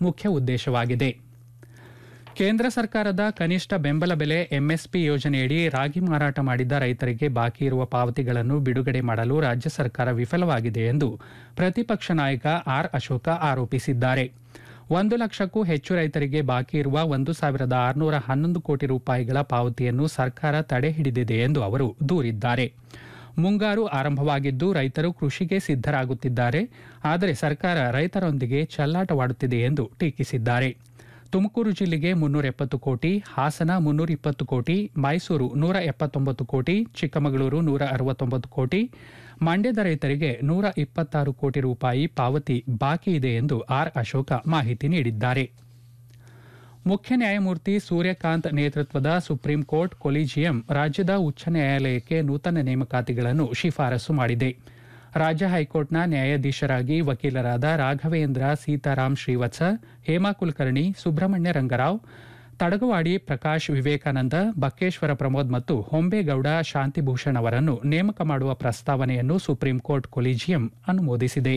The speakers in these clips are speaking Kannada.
ಮುಖ್ಯ ಉದ್ದೇಶವಾಗಿದೆ ಕೇಂದ್ರ ಸರ್ಕಾರದ ಕನಿಷ್ಠ ಬೆಂಬಲ ಬೆಲೆ ಎಂಎಸ್ಪಿ ಯೋಜನೆಯಡಿ ರಾಗಿ ಮಾರಾಟ ಮಾಡಿದ್ದ ರೈತರಿಗೆ ಬಾಕಿ ಇರುವ ಪಾವತಿಗಳನ್ನು ಬಿಡುಗಡೆ ಮಾಡಲು ರಾಜ್ಯ ಸರ್ಕಾರ ವಿಫಲವಾಗಿದೆ ಎಂದು ಪ್ರತಿಪಕ್ಷ ನಾಯಕ ಆರ್ ಅಶೋಕ ಆರೋಪಿಸಿದ್ದಾರೆ ಒಂದು ಲಕ್ಷಕ್ಕೂ ಹೆಚ್ಚು ರೈತರಿಗೆ ಬಾಕಿ ಇರುವ ಒಂದು ಸಾವಿರದ ಆರುನೂರ ಹನ್ನೊಂದು ಕೋಟಿ ರೂಪಾಯಿಗಳ ಪಾವತಿಯನ್ನು ಸರ್ಕಾರ ತಡೆ ಹಿಡಿದಿದೆ ಎಂದು ಅವರು ದೂರಿದ್ದಾರೆ ಮುಂಗಾರು ಆರಂಭವಾಗಿದ್ದು ರೈತರು ಕೃಷಿಗೆ ಸಿದ್ದರಾಗುತ್ತಿದ್ದಾರೆ ಆದರೆ ಸರ್ಕಾರ ರೈತರೊಂದಿಗೆ ಚೆಲ್ಲಾಟವಾಡುತ್ತಿದೆ ಎಂದು ಟೀಕಿಸಿದ್ದಾರೆ ತುಮಕೂರು ಜಿಲ್ಲೆಗೆ ಮುನ್ನೂರ ಎಪ್ಪತ್ತು ಕೋಟಿ ಹಾಸನ ಮುನ್ನೂರ ಇಪ್ಪತ್ತು ಕೋಟಿ ಮೈಸೂರು ನೂರ ಎಪ್ಪತ್ತೊಂಬತ್ತು ಕೋಟಿ ಚಿಕ್ಕಮಗಳೂರು ನೂರ ಅರವತ್ತೊಂಬತ್ತು ಕೋಟಿ ಮಂಡ್ಯದ ರೈತರಿಗೆ ನೂರ ಇಪ್ಪತ್ತಾರು ಕೋಟಿ ರೂಪಾಯಿ ಪಾವತಿ ಬಾಕಿ ಇದೆ ಎಂದು ಆರ್ ಅಶೋಕ ಮಾಹಿತಿ ನೀಡಿದ್ದಾರೆ ಮುಖ್ಯ ನ್ಯಾಯಮೂರ್ತಿ ಸೂರ್ಯಕಾಂತ್ ನೇತೃತ್ವದ ಸುಪ್ರೀಂ ಕೋರ್ಟ್ ಕೊಲಿಜಿಯಂ ರಾಜ್ಯದ ಉಚ್ಚ ನ್ಯಾಯಾಲಯಕ್ಕೆ ನೂತನ ನೇಮಕಾತಿಗಳನ್ನು ಶಿಫಾರಸು ಮಾಡಿದೆ ರಾಜ್ಯ ಹೈಕೋರ್ಟ್ನ ನ್ಯಾಯಾಧೀಶರಾಗಿ ವಕೀಲರಾದ ರಾಘವೇಂದ್ರ ಸೀತಾರಾಮ್ ಶ್ರೀವತ್ಸ ಹೇಮಾ ಕುಲಕರ್ಣಿ ಸುಬ್ರಹ್ಮಣ್ಯ ರಂಗರಾವ್ ತಡಗವಾಡಿ ಪ್ರಕಾಶ್ ವಿವೇಕಾನಂದ ಬಕ್ಕೇಶ್ವರ ಪ್ರಮೋದ್ ಮತ್ತು ಹೊಂಬೇಗೌಡ ಶಾಂತಿಭೂಷಣ್ ಅವರನ್ನು ನೇಮಕ ಮಾಡುವ ಪ್ರಸ್ತಾವನೆಯನ್ನು ಸುಪ್ರೀಂ ಕೋರ್ಟ್ ಕೊಲಿಜಿಯಂ ಅನುಮೋದಿಸಿದೆ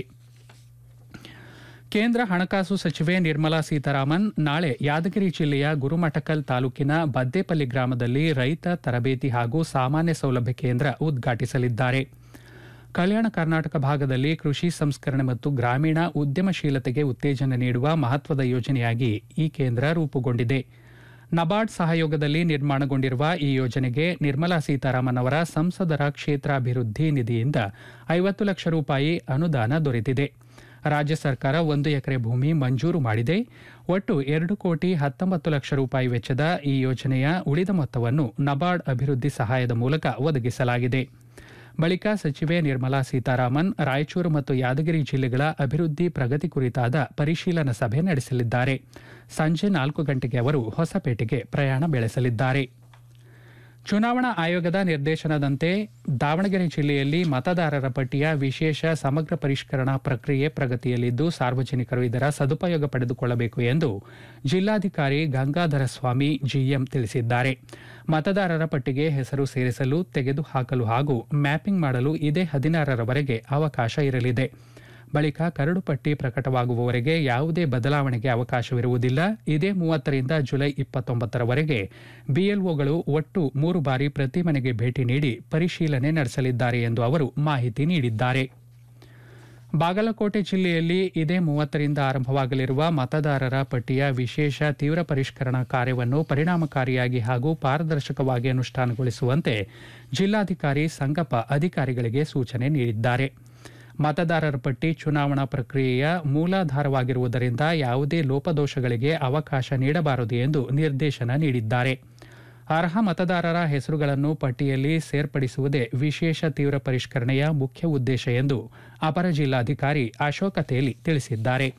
ಕೇಂದ್ರ ಹಣಕಾಸು ಸಚಿವೆ ನಿರ್ಮಲಾ ಸೀತಾರಾಮನ್ ನಾಳೆ ಯಾದಗಿರಿ ಜಿಲ್ಲೆಯ ಗುರುಮಠಕಲ್ ತಾಲೂಕಿನ ಬದ್ದೇಪಲ್ಲಿ ಗ್ರಾಮದಲ್ಲಿ ರೈತ ತರಬೇತಿ ಹಾಗೂ ಸಾಮಾನ್ಯ ಸೌಲಭ್ಯ ಕೇಂದ್ರ ಉದ್ಘಾಟಿಸಲಿದ್ದಾರೆ ಕಲ್ಯಾಣ ಕರ್ನಾಟಕ ಭಾಗದಲ್ಲಿ ಕೃಷಿ ಸಂಸ್ಕರಣೆ ಮತ್ತು ಗ್ರಾಮೀಣ ಉದ್ಯಮಶೀಲತೆಗೆ ಉತ್ತೇಜನ ನೀಡುವ ಮಹತ್ವದ ಯೋಜನೆಯಾಗಿ ಈ ಕೇಂದ್ರ ರೂಪುಗೊಂಡಿದೆ ನಬಾರ್ಡ್ ಸಹಯೋಗದಲ್ಲಿ ನಿರ್ಮಾಣಗೊಂಡಿರುವ ಈ ಯೋಜನೆಗೆ ನಿರ್ಮಲಾ ಸೀತಾರಾಮನ್ ಅವರ ಸಂಸದರ ಕ್ಷೇತ್ರಾಭಿವೃದ್ಧಿ ನಿಧಿಯಿಂದ ಐವತ್ತು ಲಕ್ಷ ರೂಪಾಯಿ ಅನುದಾನ ದೊರೆತಿದೆ ರಾಜ್ಯ ಸರ್ಕಾರ ಒಂದು ಎಕರೆ ಭೂಮಿ ಮಂಜೂರು ಮಾಡಿದೆ ಒಟ್ಟು ಎರಡು ಕೋಟಿ ಹತ್ತೊಂಬತ್ತು ಲಕ್ಷ ರೂಪಾಯಿ ವೆಚ್ಚದ ಈ ಯೋಜನೆಯ ಉಳಿದ ಮೊತ್ತವನ್ನು ನಬಾರ್ಡ್ ಅಭಿವೃದ್ಧಿ ಸಹಾಯದ ಮೂಲಕ ಒದಗಿಸಲಾಗಿದೆ ಬಳಿಕ ಸಚಿವೆ ನಿರ್ಮಲಾ ಸೀತಾರಾಮನ್ ರಾಯಚೂರು ಮತ್ತು ಯಾದಗಿರಿ ಜಿಲ್ಲೆಗಳ ಅಭಿವೃದ್ಧಿ ಪ್ರಗತಿ ಕುರಿತಾದ ಪರಿಶೀಲನಾ ಸಭೆ ನಡೆಸಲಿದ್ದಾರೆ ಸಂಜೆ ನಾಲ್ಕು ಗಂಟೆಗೆ ಅವರು ಹೊಸಪೇಟೆಗೆ ಪ್ರಯಾಣ ಬೆಳೆಸಲಿದ್ದಾರೆ ಚುನಾವಣಾ ಆಯೋಗದ ನಿರ್ದೇಶನದಂತೆ ದಾವಣಗೆರೆ ಜಿಲ್ಲೆಯಲ್ಲಿ ಮತದಾರರ ಪಟ್ಟಿಯ ವಿಶೇಷ ಸಮಗ್ರ ಪರಿಷ್ಕರಣಾ ಪ್ರಕ್ರಿಯೆ ಪ್ರಗತಿಯಲ್ಲಿದ್ದು ಸಾರ್ವಜನಿಕರು ಇದರ ಸದುಪಯೋಗ ಪಡೆದುಕೊಳ್ಳಬೇಕು ಎಂದು ಜಿಲ್ಲಾಧಿಕಾರಿ ಗಂಗಾಧರ ಸ್ವಾಮಿ ಜಿಎಂ ತಿಳಿಸಿದ್ದಾರೆ ಮತದಾರರ ಪಟ್ಟಿಗೆ ಹೆಸರು ಸೇರಿಸಲು ತೆಗೆದುಹಾಕಲು ಹಾಗೂ ಮ್ಯಾಪಿಂಗ್ ಮಾಡಲು ಇದೇ ಹದಿನಾರರವರೆಗೆ ಅವಕಾಶ ಇರಲಿದೆ ಬಳಿಕ ಕರಡು ಪಟ್ಟಿ ಪ್ರಕಟವಾಗುವವರೆಗೆ ಯಾವುದೇ ಬದಲಾವಣೆಗೆ ಅವಕಾಶವಿರುವುದಿಲ್ಲ ಇದೇ ಮೂವತ್ತರಿಂದ ಜುಲೈ ಇಪ್ಪತ್ತೊಂಬತ್ತರವರೆಗೆ ಬಿಎಲ್ಒಗಳು ಒಟ್ಟು ಮೂರು ಬಾರಿ ಪ್ರತಿ ಮನೆಗೆ ಭೇಟಿ ನೀಡಿ ಪರಿಶೀಲನೆ ನಡೆಸಲಿದ್ದಾರೆ ಎಂದು ಅವರು ಮಾಹಿತಿ ನೀಡಿದ್ದಾರೆ ಬಾಗಲಕೋಟೆ ಜಿಲ್ಲೆಯಲ್ಲಿ ಇದೇ ಮೂವತ್ತರಿಂದ ಆರಂಭವಾಗಲಿರುವ ಮತದಾರರ ಪಟ್ಟಿಯ ವಿಶೇಷ ತೀವ್ರ ಪರಿಷ್ಕರಣಾ ಕಾರ್ಯವನ್ನು ಪರಿಣಾಮಕಾರಿಯಾಗಿ ಹಾಗೂ ಪಾರದರ್ಶಕವಾಗಿ ಅನುಷ್ಠಾನಗೊಳಿಸುವಂತೆ ಜಿಲ್ಲಾಧಿಕಾರಿ ಸಂಗಪ್ಪ ಅಧಿಕಾರಿಗಳಿಗೆ ಸೂಚನೆ ನೀಡಿದ್ದಾರೆ ಮತದಾರರ ಪಟ್ಟಿ ಚುನಾವಣಾ ಪ್ರಕ್ರಿಯೆಯ ಮೂಲಾಧಾರವಾಗಿರುವುದರಿಂದ ಯಾವುದೇ ಲೋಪದೋಷಗಳಿಗೆ ಅವಕಾಶ ನೀಡಬಾರದು ಎಂದು ನಿರ್ದೇಶನ ನೀಡಿದ್ದಾರೆ ಅರ್ಹ ಮತದಾರರ ಹೆಸರುಗಳನ್ನು ಪಟ್ಟಿಯಲ್ಲಿ ಸೇರ್ಪಡಿಸುವುದೇ ವಿಶೇಷ ತೀವ್ರ ಪರಿಷ್ಕರಣೆಯ ಮುಖ್ಯ ಉದ್ದೇಶ ಎಂದು ಅಪರ ಜಿಲ್ಲಾಧಿಕಾರಿ ಅಶೋಕ ತೇಲಿ ತಿಳಿಸಿದ್ದಾರೆ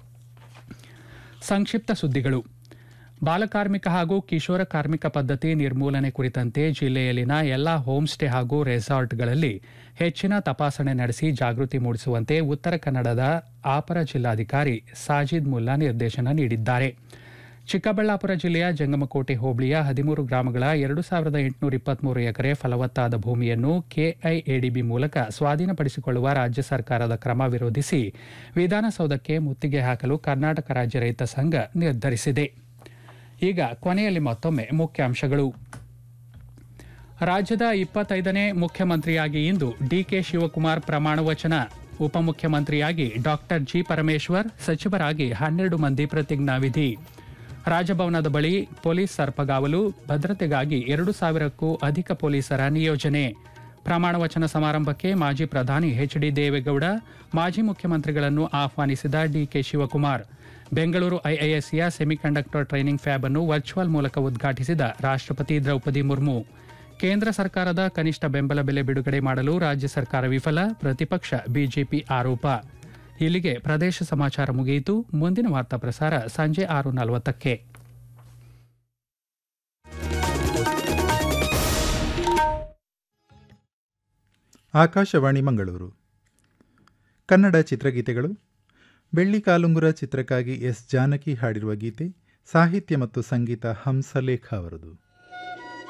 ಸಂಕ್ಷಿಪ್ತ ಸುದ್ದಿಗಳು ಬಾಲಕಾರ್ಮಿಕ ಹಾಗೂ ಕಿಶೋರ ಕಾರ್ಮಿಕ ಪದ್ಧತಿ ನಿರ್ಮೂಲನೆ ಕುರಿತಂತೆ ಜಿಲ್ಲೆಯಲ್ಲಿನ ಎಲ್ಲಾ ಹೋಮ್ ಸ್ಟೇ ಹಾಗೂ ರೆಸಾರ್ಟ್ಗಳಲ್ಲಿ ಹೆಚ್ಚಿನ ತಪಾಸಣೆ ನಡೆಸಿ ಜಾಗೃತಿ ಮೂಡಿಸುವಂತೆ ಉತ್ತರ ಕನ್ನಡದ ಅಪರ ಜಿಲ್ಲಾಧಿಕಾರಿ ಸಾಜಿದ್ ಮುಲ್ಲಾ ನಿರ್ದೇಶನ ನೀಡಿದ್ದಾರೆ ಚಿಕ್ಕಬಳ್ಳಾಪುರ ಜಿಲ್ಲೆಯ ಜಂಗಮಕೋಟೆ ಹೋಬಳಿಯ ಹದಿಮೂರು ಗ್ರಾಮಗಳ ಎರಡು ಸಾವಿರದ ಎಂಟುನೂರ ಇಪ್ಪತ್ಮೂರು ಎಕರೆ ಫಲವತ್ತಾದ ಭೂಮಿಯನ್ನು ಕೆಐಎಡಿಬಿ ಮೂಲಕ ಸ್ವಾಧೀನಪಡಿಸಿಕೊಳ್ಳುವ ರಾಜ್ಯ ಸರ್ಕಾರದ ಕ್ರಮ ವಿರೋಧಿಸಿ ವಿಧಾನಸೌಧಕ್ಕೆ ಮುತ್ತಿಗೆ ಹಾಕಲು ಕರ್ನಾಟಕ ರಾಜ್ಯ ರೈತ ಸಂಘ ನಿರ್ಧರಿಸಿದೆ ಈಗ ಕೊನೆಯಲ್ಲಿ ಮತ್ತೊಮ್ಮೆ ಮುಖ್ಯಾಂಶಗಳು ರಾಜ್ಯದ ಇಪ್ಪತ್ತೈದನೇ ಮುಖ್ಯಮಂತ್ರಿಯಾಗಿ ಇಂದು ಡಿಕೆ ಶಿವಕುಮಾರ್ ಪ್ರಮಾಣ ವಚನ ಉಪಮುಖ್ಯಮಂತ್ರಿಯಾಗಿ ಡಾಕ್ಟರ್ ಜಿ ಪರಮೇಶ್ವರ್ ಸಚಿವರಾಗಿ ಹನ್ನೆರಡು ಮಂದಿ ಪ್ರತಿಜ್ಞಾವಿಧಿ ರಾಜಭವನದ ಬಳಿ ಪೊಲೀಸ್ ಸರ್ಪಗಾವಲು ಭದ್ರತೆಗಾಗಿ ಎರಡು ಸಾವಿರಕ್ಕೂ ಅಧಿಕ ಪೊಲೀಸರ ನಿಯೋಜನೆ ಪ್ರಮಾಣ ವಚನ ಸಮಾರಂಭಕ್ಕೆ ಮಾಜಿ ಪ್ರಧಾನಿ ಎಚ್ ಡಿ ದೇವೇಗೌಡ ಮಾಜಿ ಮುಖ್ಯಮಂತ್ರಿಗಳನ್ನು ಆಹ್ವಾನಿಸಿದ ಡಿಕೆ ಶಿವಕುಮಾರ್ ಬೆಂಗಳೂರು ಐಐಎಸ್ಸಿಯ ಸೆಮಿಕಂಡಕ್ಟರ್ ಟ್ರೈನಿಂಗ್ ಫ್ಯಾಬ್ ಅನ್ನು ವರ್ಚುವಲ್ ಮೂಲಕ ಉದ್ಘಾಟಿಸಿದ ರಾಷ್ಟ್ರಪತಿ ದ್ರೌಪದಿ ಮುರ್ಮು ಕೇಂದ್ರ ಸರ್ಕಾರದ ಕನಿಷ್ಠ ಬೆಂಬಲ ಬೆಲೆ ಬಿಡುಗಡೆ ಮಾಡಲು ರಾಜ್ಯ ಸರ್ಕಾರ ವಿಫಲ ಪ್ರತಿಪಕ್ಷ ಬಿಜೆಪಿ ಆರೋಪ ಇಲ್ಲಿಗೆ ಪ್ರದೇಶ ಸಮಾಚಾರ ಮುಗಿಯಿತು ಮುಂದಿನ ವಾರ್ತಾ ಪ್ರಸಾರ ಸಂಜೆ ಆರು ನಲವತ್ತಕ್ಕೆ ಆಕಾಶವಾಣಿ ಮಂಗಳೂರು ಕನ್ನಡ ಚಿತ್ರಗೀತೆಗಳು ಬೆಳ್ಳಿ ಕಾಲುಂಗುರ ಚಿತ್ರಕ್ಕಾಗಿ ಎಸ್ ಜಾನಕಿ ಹಾಡಿರುವ ಗೀತೆ ಸಾಹಿತ್ಯ ಮತ್ತು ಸಂಗೀತ ಹಂಸಲೇಖ ಅವರದು